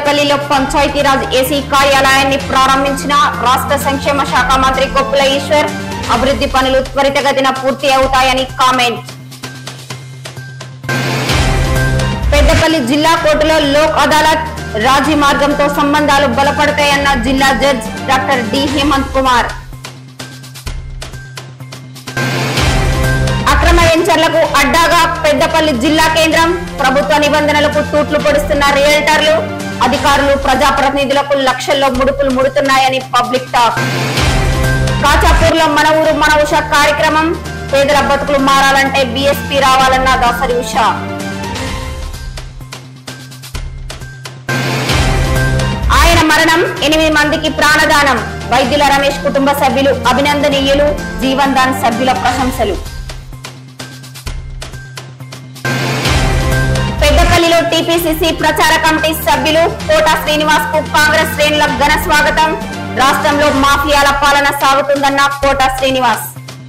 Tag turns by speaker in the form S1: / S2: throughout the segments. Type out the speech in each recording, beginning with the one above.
S1: పెద్దపల్లిలో పంచాయతీరాజ్ ఏసీ కార్యాలయాన్ని ప్రారంభించిన రాష్ట్ర సంక్షేమ శాఖ మంత్రి కొప్పుల ఈశ్వర్ అభివృద్ధి పనులు త్వరితగతిన పూర్తి అవుతాయని కామెంట్ పెద్దపల్లి జిల్లా కోర్టులో లోక్ అదాలత్ రాజీ మార్గంతో సంబంధాలు బలపడతాయన్న జిల్లా judge doctor D Hemanth Kumar అక్రమ వెంచర్లకు అడ్డాగా పెద్దపల్లి జిల్లా కేంద్రం ప్రభుత్వ నిబంధనలకు తూట్లు పొడుస్తున్న రియల్టర్లు అధికారులు ప్రజాప్రతినిధులకు లక్షల్లో ముడుపులు ముడుతున్నాయని పబ్లిక్ టాక్ కాచాపూర్ లో మన ఊరు మన ఉష కార్యక్రమం పేదల బతుకులు మారాలంటే బీఎస్పీ రావాలన్న దాసరి ఉష ఆయన మరణం ఎనిమిది మందికి ప్రాణదానం వైద్యుల రమేష్ కుటుంబ సభ్యులు అభినందనీయులు జీవన్ దాన్ సభ్యుల ప్రశంసలు పెద్దపల్లిలో టీపీసీసీ ప్రచార కమిటీ సభ్యులు కోట శ్రీనివాస్ కు కాంగ్రెస్ శ్రేణుల ఘన స్వాగతం రాష్ట్రంలో మాఫియాల పాలన సాగుతుందన్న కోట శ్రీనివాస్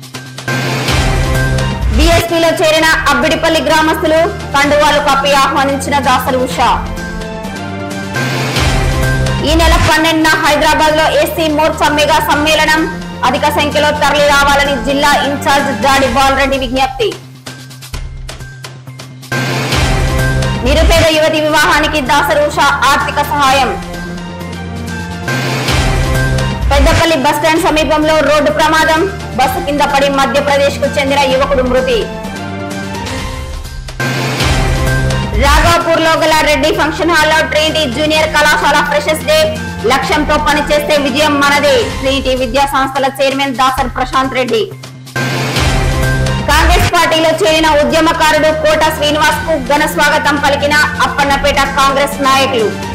S1: బీఎస్పీలో చేరిన అబ్బిడిపల్లి గ్రామస్తులు కండువాలు కప్పి ఆహ్వానించిన దాసరి ఉషా ఈ నెల పన్నెండున హైదరాబాద్ లో ఎస్సీ మోర్చా మెగా సమ్మేళనం అధిక సంఖ్యలో తరలి రావాలని జిల్లా ఇన్ఛార్జ్ జాడి బాలరెడ్డి విజ్ఞప్తి నిరుపేద యువతి వివాహానికి దాసరి ఉష ఆర్థిక సహాయం పెద్దపల్లి బస్టాండ్ సమీపంలో రోడ్డు ప్రమాదం బస్సు కింద పడి మధ్యప్రదేశ్ కు చెందిన యువకుడు మృతి రాఘవపూర్ లో గల రెడ్డి ఫంక్షన్ హాల్ లో ట్రినిటీ జూనియర్ కళాశాల ఫ్రెషర్స్ డే లక్ష్యంతో పనిచేస్తే విజయం మనదే ట్రినిటీ విద్యా సంస్థల చైర్మన్ దాసర్ ప్రశాంత్ రెడ్డి కాంగ్రెస్ పార్టీలో చేరిన ఉద్యమకారుడు కోట శ్రీనివాస్ కు ఘన స్వాగతం పలికిన అప్పన్నపేట కాంగ్రెస్ నాయకులు